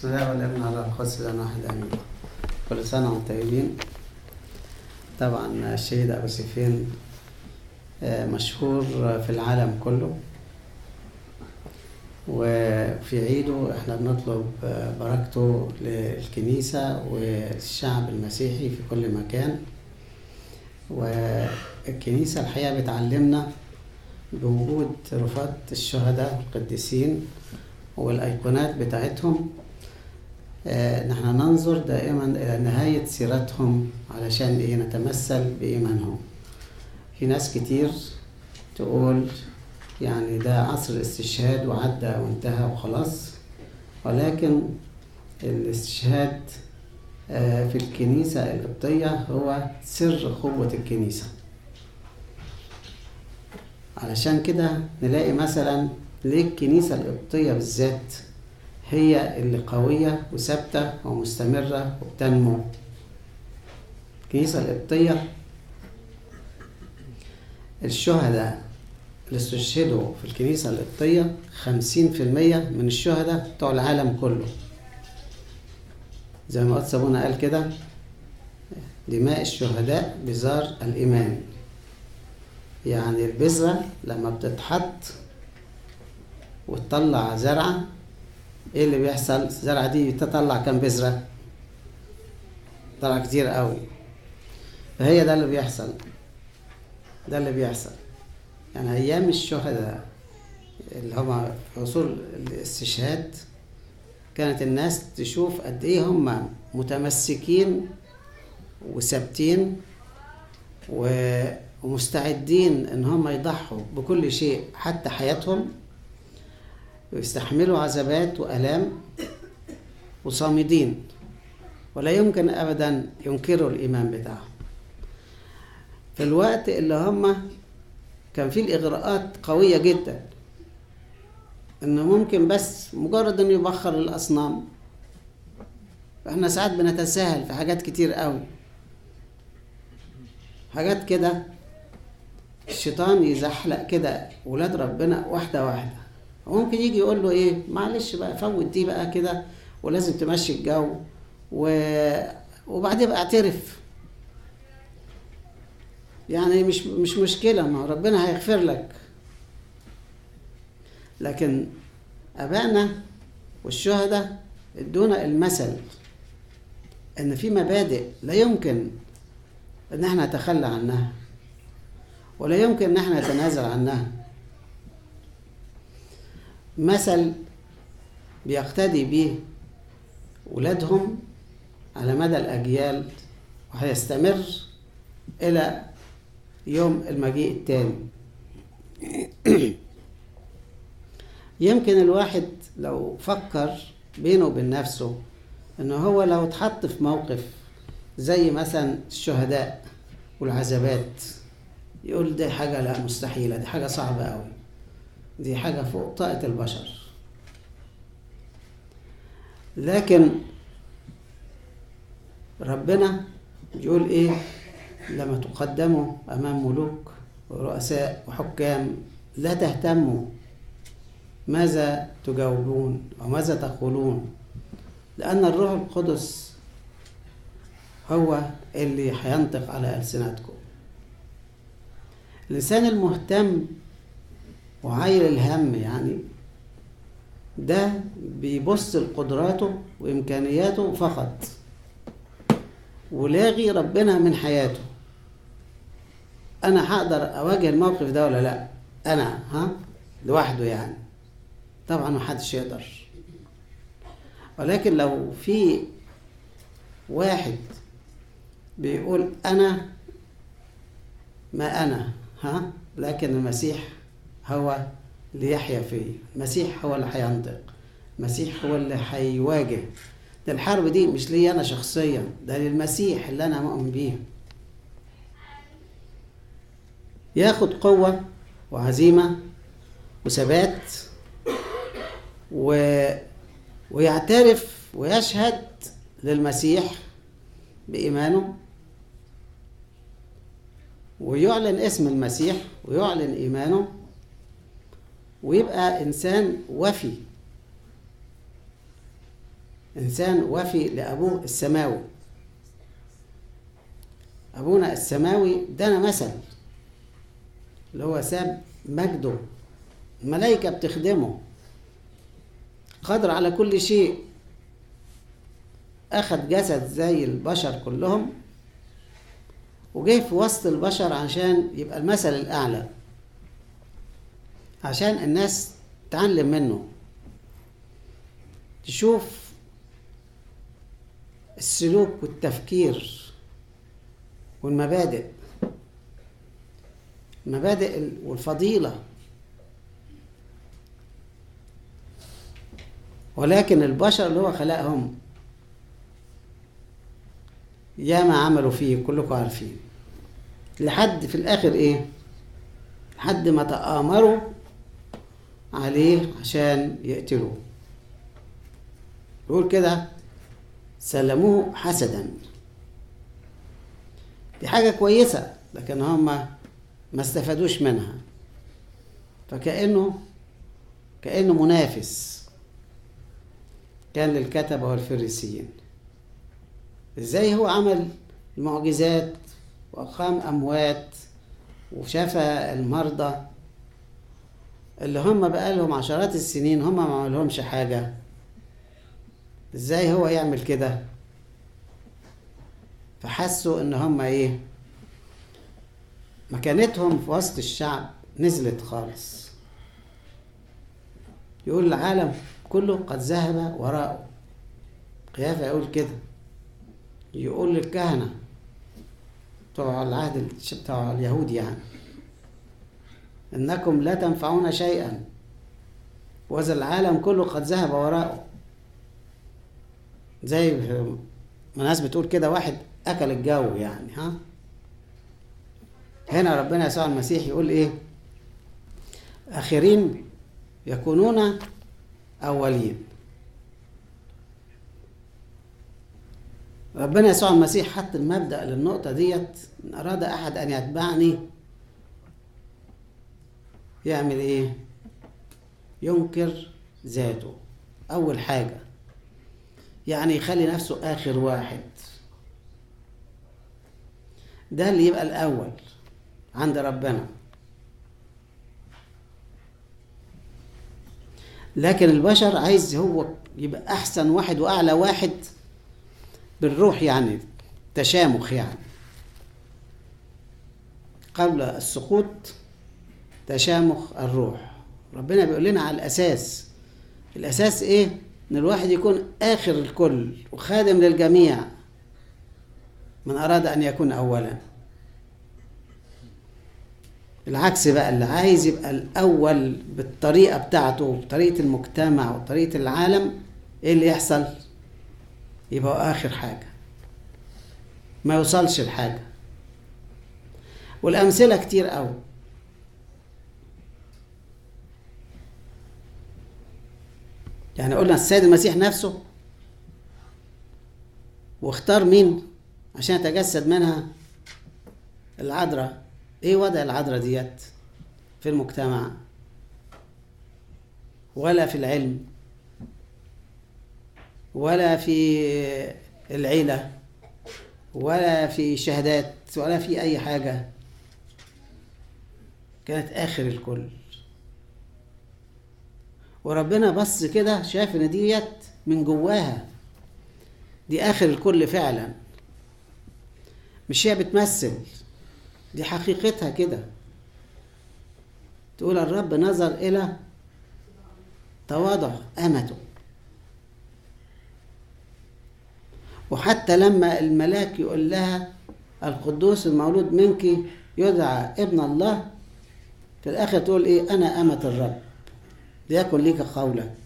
بسم الله والابن على القدس لنا واحد امين كل سنه وانتم طيبين طبعا الشهيد ابو سيفين آه، مشهور في العالم كله وفي عيده احنا بنطلب آه، بركته للكنيسه والشعب المسيحي في كل مكان والكنيسه الحقيقه بتعلمنا بوجود رفات الشهداء القديسين والايقونات بتاعتهم آه، نحن ننظر دائما الى نهايه سيرتهم علشان ايه نتمثل بايمانهم في ناس كتير تقول يعني ده عصر الاستشهاد وعدى وانتهى وخلاص ولكن الاستشهاد آه، في الكنيسة القبطية هو سر قوة الكنيسة علشان كده نلاقي مثلا ليه الكنيسة القبطية بالذات هي اللي قوية وثابتة ومستمرة وبتنمو الكنيسة القبطية الشهداء اللي استشهدوا في الكنيسة القبطية خمسين في المية من الشهداء بتوع العالم كله زي ما قد ابونا قال كده دماء الشهداء بزار الإيمان يعني البذرة لما بتتحط وتطلع زرعة ايه اللي بيحصل الزرعة دي تطلع كام بذرة طلع كتير قوي فهي ده اللي بيحصل ده اللي بيحصل يعني ايام الشهداء اللي هما في عصور الاستشهاد كانت الناس تشوف قد ايه هم متمسكين وثابتين و- ومستعدين ان هم يضحوا بكل شيء حتى حياتهم ويستحملوا عذابات والام وصامدين ولا يمكن ابدا ينكروا الايمان بتاعهم في الوقت اللي هم كان فيه الاغراءات قويه جدا انه ممكن بس مجرد انه يبخر الاصنام احنا ساعات بنتساهل في حاجات كتير قوي حاجات كده الشيطان يزحلق كده ولاد ربنا واحده واحده وممكن يجي يقول له ايه معلش بقى فوت دي بقى كده ولازم تمشي الجو و... وبعدين بقى اعترف يعني مش مش مشكله ما ربنا هيغفر لك لكن ابائنا والشهداء ادونا المثل ان في مبادئ لا يمكن ان احنا نتخلى عنها ولا يمكن ان احنا نتنازل عنها مثل بيقتدي به ولادهم على مدى الأجيال وهيستمر إلى يوم المجيء التاني يمكن الواحد لو فكر بينه وبين نفسه إن هو لو اتحط في موقف زي مثلا الشهداء والعذابات يقول دي حاجة لا مستحيلة دي حاجة صعبة أوي دي حاجة فوق طاقة البشر لكن ربنا بيقول ايه لما تقدموا امام ملوك ورؤساء وحكام لا تهتموا ماذا تجاوبون او ماذا تقولون لان الروح القدس هو اللي هينطق على السنتكم الانسان المهتم وعايل الهم يعني ده بيبص لقدراته وامكانياته فقط ولاغي ربنا من حياته انا هقدر اواجه الموقف ده ولا لا انا ها لوحده يعني طبعا ما حدش يقدر ولكن لو في واحد بيقول انا ما انا ها لكن المسيح هو اللي يحيا فيه المسيح هو اللي هينطق المسيح هو اللي هيواجه ده الحرب دي مش ليا انا شخصيا ده للمسيح اللي انا مؤمن بيه ياخد قوة وعزيمة وثبات و... ويعترف ويشهد للمسيح بإيمانه ويعلن اسم المسيح ويعلن إيمانه ويبقى إنسان وفي إنسان وفي لأبوه السماوي أبونا السماوي ده مثل اللي هو ساب مجده الملائكة بتخدمه قادر على كل شيء أخذ جسد زي البشر كلهم وجه في وسط البشر عشان يبقى المثل الأعلى عشان الناس تعلم منه تشوف السلوك والتفكير والمبادئ المبادئ والفضيلة ولكن البشر اللي هو خلقهم ياما عملوا فيه كلكم عارفين لحد في الآخر إيه لحد ما تآمروا عليه عشان يقتلوه يقول كده سلموه حسدا دي حاجة كويسة لكن هم ما استفادوش منها فكأنه كأنه منافس كان للكتبة والفريسيين ازاي هو عمل المعجزات وأقام أموات وشفى المرضى اللي هم بقالهم عشرات السنين هم ما عملهمش حاجة ازاي هو يعمل كده فحسوا ان هم ايه مكانتهم في وسط الشعب نزلت خالص يقول العالم كله قد ذهب وراءه قيافة يقول كده يقول للكهنة بتوع العهد بتوع اليهود يعني إنكم لا تنفعون شيئا وإذا العالم كله قد ذهب وراءه زي ما ناس بتقول كده واحد أكل الجو يعني ها هنا ربنا يسوع المسيح يقول إيه آخرين يكونون أولين ربنا يسوع المسيح حط المبدأ للنقطة ديت إن أراد أحد أن يتبعني يعمل إيه؟ ينكر ذاته أول حاجة يعني يخلي نفسه آخر واحد ده اللي يبقى الأول عند ربنا لكن البشر عايز هو يبقى أحسن واحد وأعلى واحد بالروح يعني تشامخ يعني قبل السقوط تشامخ الروح ربنا بيقول لنا على الأساس الأساس إيه؟ إن الواحد يكون آخر الكل وخادم للجميع من أراد أن يكون أولا العكس بقى اللي عايز يبقى الأول بالطريقة بتاعته بطريقة المجتمع وطريقة العالم إيه اللي يحصل؟ يبقى آخر حاجة ما يوصلش لحاجة والأمثلة كتير قوي يعني قلنا السيد المسيح نفسه واختار مين عشان يتجسد منها العذراء ايه وضع العذراء ديت في المجتمع ولا في العلم ولا في العيلة ولا في شهادات ولا في أي حاجة كانت آخر الكل وربنا بص كده شاف ان ديت من جواها دي آخر الكل فعلا مش هي بتمثل دي حقيقتها كده تقول الرب نظر إلى تواضع أمته وحتى لما الملاك يقول لها القدوس المولود منك يدعى ابن الله في الآخر تقول إيه أنا أمة الرب ليكن ليك قولك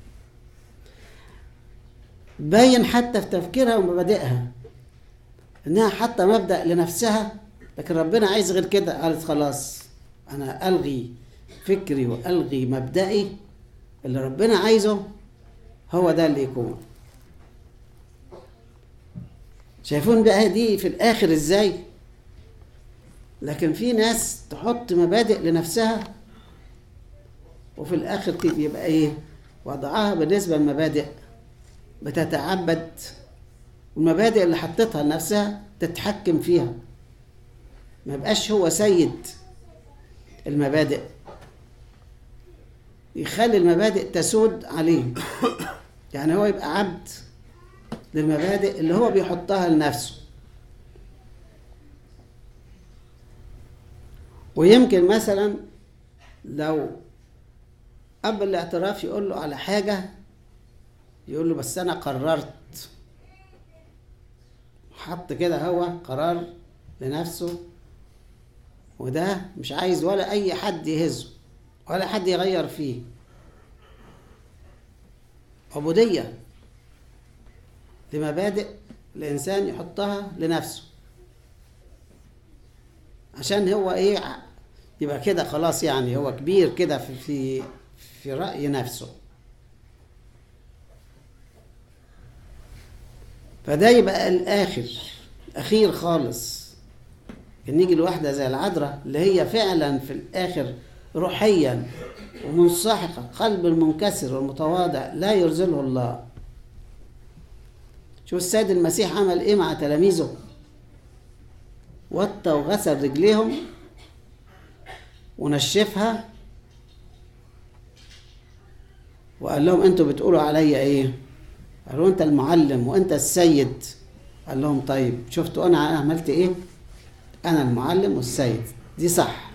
باين حتى في تفكيرها ومبادئها إنها حتى مبدأ لنفسها لكن ربنا عايز غير كده قالت خلاص أنا ألغي فكري وألغي مبدئي اللي ربنا عايزه هو ده اللي يكون شايفون بقى دي في الاخر ازاي لكن في ناس تحط مبادئ لنفسها وفي الاخر يبقى ايه وضعها بالنسبه للمبادئ بتتعبد والمبادئ اللي حطتها لنفسها تتحكم فيها ما يبقاش هو سيد المبادئ يخلي المبادئ تسود عليه يعني هو يبقى عبد للمبادئ اللي هو بيحطها لنفسه ويمكن مثلا لو قبل الاعتراف يقول له على حاجة يقول له بس أنا قررت حط كده هو قرار لنفسه وده مش عايز ولا أي حد يهزه ولا حد يغير فيه عبودية لمبادئ الإنسان يحطها لنفسه عشان هو إيه يبقى كده خلاص يعني هو كبير كده في في في رأي نفسه فده يبقى الآخر الأخير خالص كان نيجي لواحدة زي العذراء اللي هي فعلا في الآخر روحيا ومنسحقة قلب المنكسر والمتواضع لا يرزله الله شوف السيد المسيح عمل ايه مع تلاميذه وطى وغسل رجليهم ونشفها وقال لهم انتوا بتقولوا عليا ايه قالوا انت المعلم وانت السيد قال لهم طيب شفتوا انا عملت ايه انا المعلم والسيد دي صح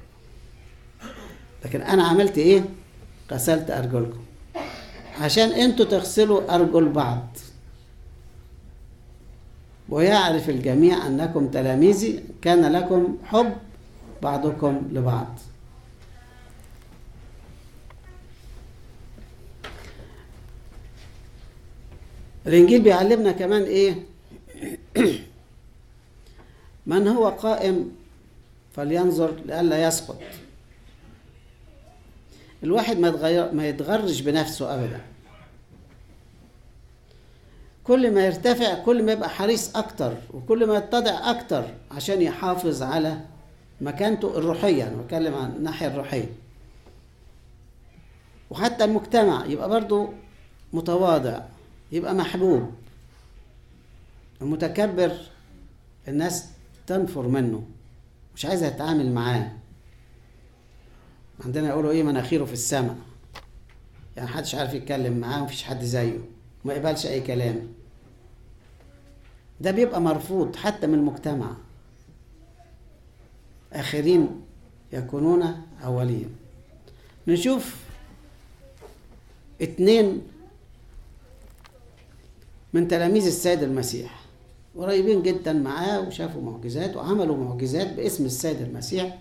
لكن انا عملت ايه غسلت ارجلكم عشان انتوا تغسلوا ارجل بعض ويعرف الجميع انكم تلاميذي كان لكم حب بعضكم لبعض الانجيل بيعلمنا كمان ايه من هو قائم فلينظر لئلا يسقط الواحد ما يتغير ما يتغرش بنفسه ابدا كل ما يرتفع كل ما يبقى حريص اكتر وكل ما يتضع اكتر عشان يحافظ على مكانته الروحيه انا بتكلم عن الناحيه الروحيه وحتى المجتمع يبقى برضو متواضع يبقى محبوب المتكبر الناس تنفر منه مش عايزه تتعامل معاه عندنا يقولوا ايه مناخيره في السماء يعني محدش عارف يتكلم معاه ومفيش حد زيه ما يقبلش اي كلام ده بيبقى مرفوض حتى من المجتمع اخرين يكونون اولين نشوف اتنين من تلاميذ السيد المسيح قريبين جدا معاه وشافوا معجزات وعملوا معجزات باسم السيد المسيح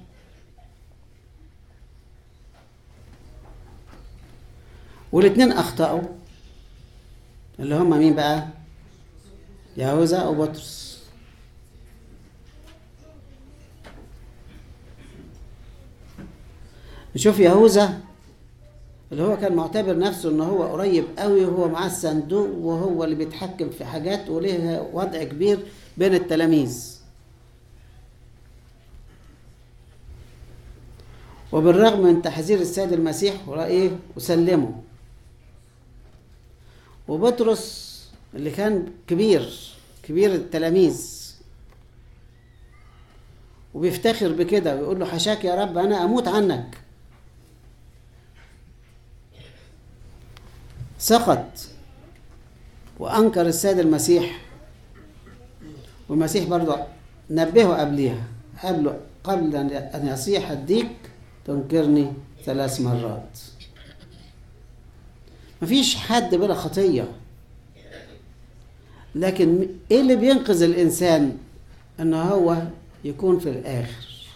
والاثنين اخطأوا اللي هم مين بقى يهوذا وبطرس نشوف يهوذا اللي هو كان معتبر نفسه ان هو قريب قوي وهو معاه الصندوق وهو اللي بيتحكم في حاجات وليه وضع كبير بين التلاميذ وبالرغم من تحذير السيد المسيح ورأيه وسلمه وبطرس اللي كان كبير كبير التلاميذ وبيفتخر بكده ويقول له حشاك يا رب انا اموت عنك سقط وانكر السيد المسيح والمسيح برضه نبهه قبليها قبل قبل ان يصيح الديك تنكرني ثلاث مرات مفيش حد بلا خطيه لكن ايه اللي بينقذ الانسان ان هو يكون في الاخر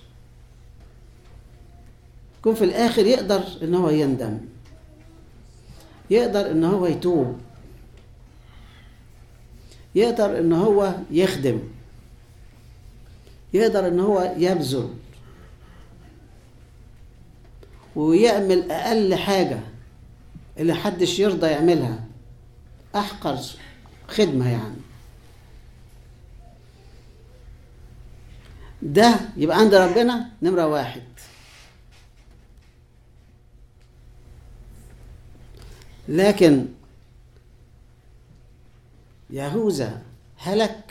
يكون في الاخر يقدر ان هو يندم يقدر ان هو يتوب يقدر ان هو يخدم يقدر ان هو يبذل ويعمل اقل حاجه اللي حدش يرضى يعملها احقر خدمه يعني ده يبقى عند ربنا نمره واحد لكن يهوذا هلك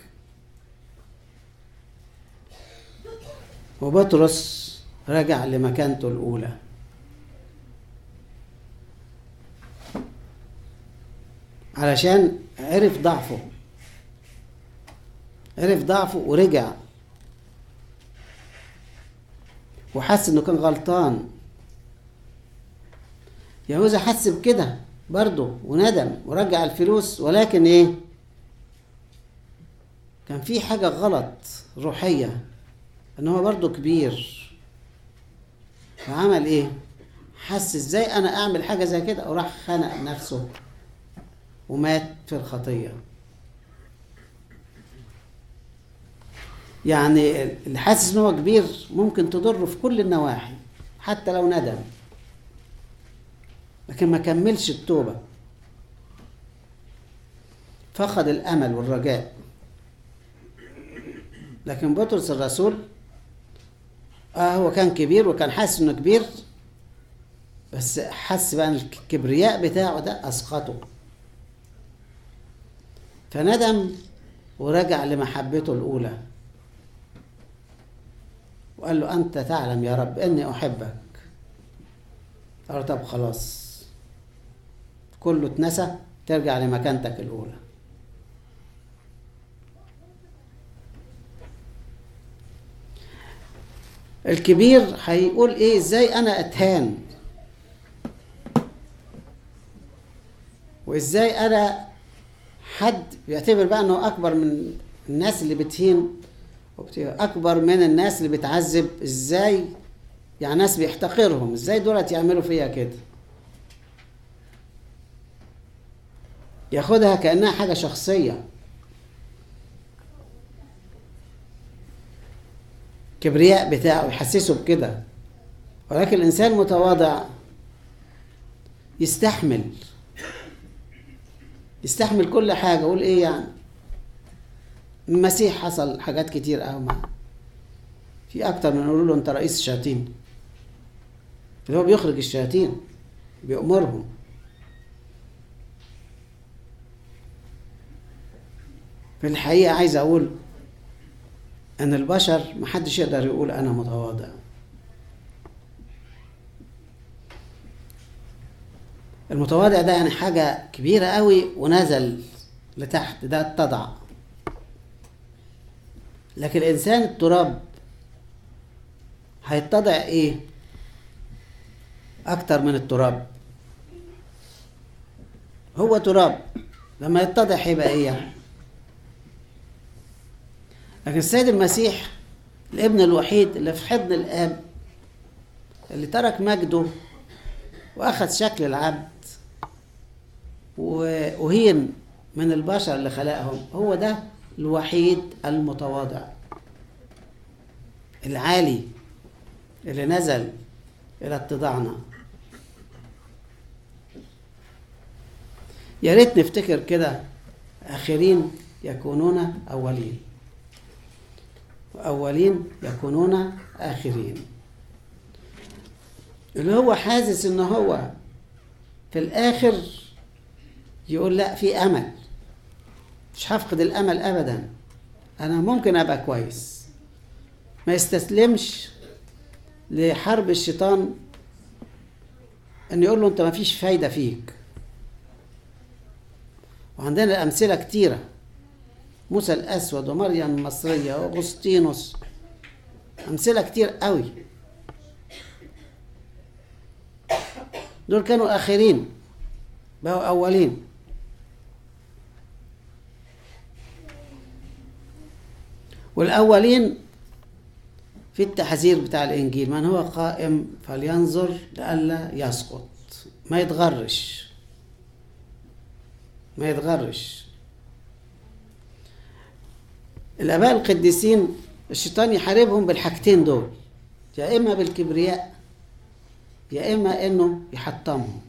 وبطرس رجع لمكانته الأولى علشان عرف ضعفه عرف ضعفه ورجع وحس انه كان غلطان يهوذا حس بكده برضه وندم ورجع الفلوس ولكن ايه كان في حاجة غلط روحية ان هو برضه كبير فعمل ايه حس ازاي انا اعمل حاجة زي كده وراح خنق نفسه ومات في الخطية يعني اللي حاسس ان هو كبير ممكن تضره في كل النواحي حتى لو ندم لكن ما كملش التوبة فقد الأمل والرجاء لكن بطرس الرسول اه هو كان كبير وكان حاسس انه كبير بس حس بقى ان الكبرياء بتاعه ده اسقطه فندم ورجع لمحبته الاولى وقال له انت تعلم يا رب اني احبك قال له طب خلاص كله اتنسى ترجع لمكانتك الاولى الكبير هيقول ايه ازاي انا اتهان وازاي انا حد بيعتبر بقى انه اكبر من الناس اللي بتهين اكبر من الناس اللي بتعذب ازاي يعني ناس بيحتقرهم ازاي دولت يعملوا فيها كده ياخدها كانها حاجه شخصيه كبرياء بتاعه يحسسه بكده ولكن الانسان متواضع يستحمل يستحمل كل حاجه يقول ايه يعني المسيح حصل حاجات كتير قوي معاه في اكتر من يقولوا له انت رئيس الشياطين اللي هو بيخرج الشياطين بيأمرهم في الحقيقة عايز أقول أن البشر محدش يقدر يقول أنا متواضع المتواضع ده يعني حاجة كبيرة قوي ونزل لتحت ده اتضع لكن الإنسان التراب هيتضع إيه أكتر من التراب هو تراب لما يتضع هيبقى إيه يعني لكن السيد المسيح الابن الوحيد اللي في حضن الاب اللي ترك مجده واخذ شكل العبد وهين من البشر اللي خلقهم هو ده الوحيد المتواضع العالي اللي نزل الى اتضاعنا يا ريت نفتكر كده اخرين يكونون اولين وأولين يكونون آخرين اللي هو حاسس إن هو في الآخر يقول لا في أمل مش هفقد الأمل أبدا أنا ممكن أبقى كويس ما يستسلمش لحرب الشيطان إن يقول له أنت ما فيش فايدة فيك وعندنا أمثلة كتيرة موسى الأسود ومريم المصرية وأغسطينوس أمثلة كتير قوي دول كانوا آخرين بقوا أولين والأولين في التحذير بتاع الإنجيل من هو قائم فلينظر لئلا يسقط ما يتغرش ما يتغرش الآباء القديسين الشيطان يحاربهم بالحاجتين دول يا إما بالكبرياء يا إما إنه يحطمهم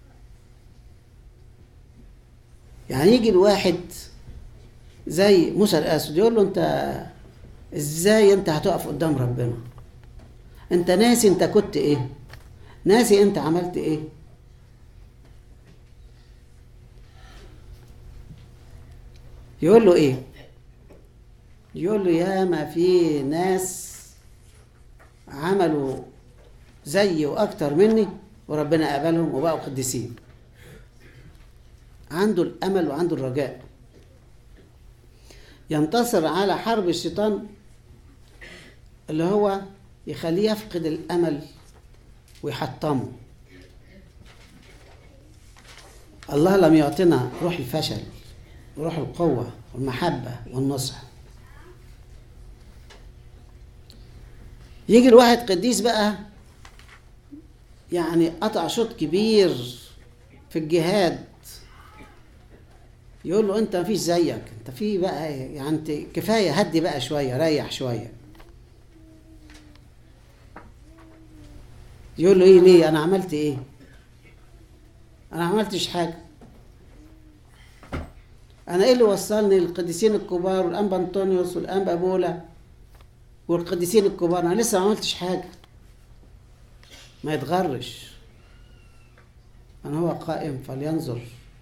يعني يجي الواحد زي موسى الأسود يقول له أنت إزاي أنت هتقف قدام ربنا أنت ناسي أنت كنت إيه ناسي أنت عملت إيه يقول له ايه يقول له يا ما في ناس عملوا زيي واكتر مني وربنا قبلهم وبقوا قديسين عنده الامل وعنده الرجاء ينتصر على حرب الشيطان اللي هو يخليه يفقد الامل ويحطمه الله لم يعطنا روح الفشل وروح القوة والمحبة والنصح يجي الواحد قديس بقى يعني قطع شوط كبير في الجهاد يقول له انت مفيش زيك انت في بقى يعني انت كفايه هدي بقى شويه ريح شويه يقول له ايه ليه انا عملت ايه انا عملتش حاجه انا ايه اللي وصلني للقديسين الكبار والانبا انطونيوس والانبا بولا والقديسين الكبار انا لسه ما عملتش حاجه ما يتغرش من هو قائم فلينظر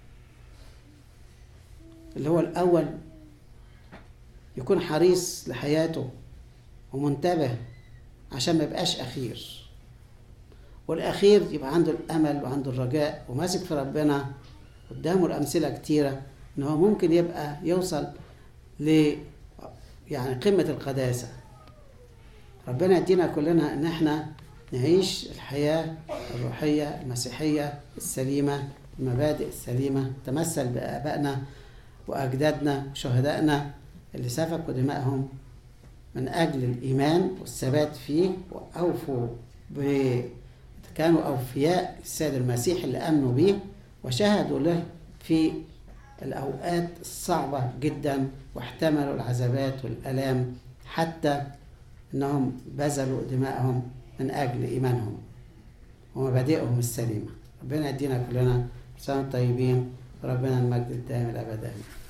اللي هو الاول يكون حريص لحياته ومنتبه عشان ما يبقاش اخير والاخير يبقى عنده الامل وعنده الرجاء وماسك في ربنا قدامه الامثله كتيره ان هو ممكن يبقى يوصل ل يعني قمه القداسه ربنا يدينا كلنا ان احنا نعيش الحياه الروحيه المسيحيه السليمه المبادئ السليمه تمثل بابائنا واجدادنا وشهدائنا اللي سفكوا دمائهم من اجل الايمان والثبات فيه واوفوا ب كانوا اوفياء السيد المسيح اللي امنوا به وشهدوا له في الاوقات الصعبه جدا واحتملوا العذابات والالام حتى انهم بذلوا دمائهم من اجل ايمانهم ومبادئهم السليمه ربنا يدينا كلنا سنه طيبين وربنا المجد الدائم الابد امين